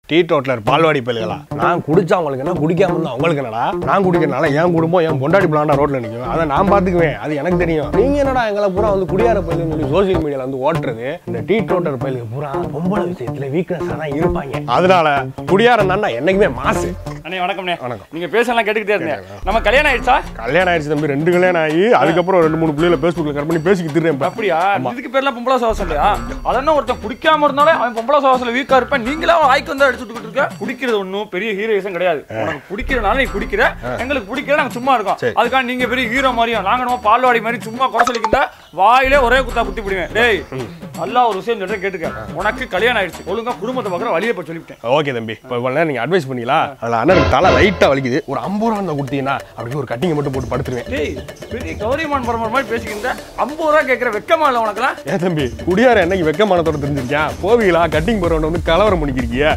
Tea totaller பால்வாடி பயில்களா நான் குடிச்சா உங்களுக்கு என்ன குடிக்காம இருந்தா உங்களுக்கு என்னடா நான் குடிக்கிறனால என் குடும்பம் என் பொண்டாட்டி பிளாண்டா ரோட்ல நிற்கும் அதை நான் பாத்துக்குவேன் அது எனக்கு தெரியும் நீங்க என்னடா எங்களை பூரா வந்து குடியார பயிலுன்னு சொல்லி சோசியல் மீடியால வந்து ஓட்டுறது இந்த டீ டோட்டர் பயிலுக்கு பூரா பொம்பளை விஷயத்துல வீக்னஸ் தான் இருப்பாங்க அதனால குடியாரம் தான்டா என்னைக்குமே மாசு அண்ணே வணக்கம்ண்ணே வணக்கம். நீங்க பேசலாம் கேட்டுக்கிட்டே இருந்தேன் நம்ம கல்யாணம் ஆயிடுச்சா கல்யாணம் ஆயிடுச்சு தம்பி ரெண்டு கல்யாணம் ஆகி அதுக்கப்புறம் ரெண்டு மூணு பிள்ளைகளை பேஸ்புக்ல கட் பண்ணி பேசிக்கிட்டு திருறேன் அப்படியா இதுக்கு பேர்லாம் பொம்பளை சவாசம் இல்லையா அதெல்லாம் ஒருத்தன் குடிக்காம இருந்தாலே அவன் பொம்பளை சவாசல வீக்கா இருப்பேன் நீங்களே அவன் ஆய்க்கு வந்து அடிச்சுட்டு இருக்க குடிக்கிறது ஒன்றும் பெரிய ஹீரோயிசம் கிடையாது உனக்கு குடிக்கிறனால நீ குடிக்கிற எங்களுக்கு பிடிக்கிற நாங்க சும்மா இருக்கோம் சரி. அதுக்காக நீங்க பெரிய ஹீரோ மாதிரியும் நாங்க நம்ம பால்வாடி மாதிரி சும்மா குறை சொல்லிக்கிட்டா வாயிலே ஒரே குத்தா குத்தி பிடிவேன் டேய் நல்லா ஒரு விஷயம் சொல்றேன் கேட்டுக்க உனக்கு கல்யாணம் ஆயிடுச்சு ஒழுங்கா குடும்பத்தை பார்க்குற வழியை போய் சொல்லிவிட்டேன் ஓகே தம்பி இப்போ இவ்வளோ நேரம் நீங்கள் அட்வைஸ் பண்ணீங்களா அதில் அண்ணனுக்கு தலை லைட்டாக வலிக்குது ஒரு ஐம்பது ரூபா இருந்தால் கொடுத்தீங்கன்னா அப்படியே ஒரு கட்டிங்கை மட்டும் போட்டு படுத்துருவேன் டேய் பெரிய கௌரிமான் பரம்பரை மாதிரி பேசிக்கிட்ட ஐம்பது ரூபா கேட்குற வெக்கமா இல்லை உனக்குலாம் ஏன் தம்பி குடியார என்னைக்கு வெக்கமானத்தோட தெரிஞ்சிருக்கேன் போவீங்களா கட்டிங் போகிறவன வந்து கலவரம் பண்ணிக்கிறீங்க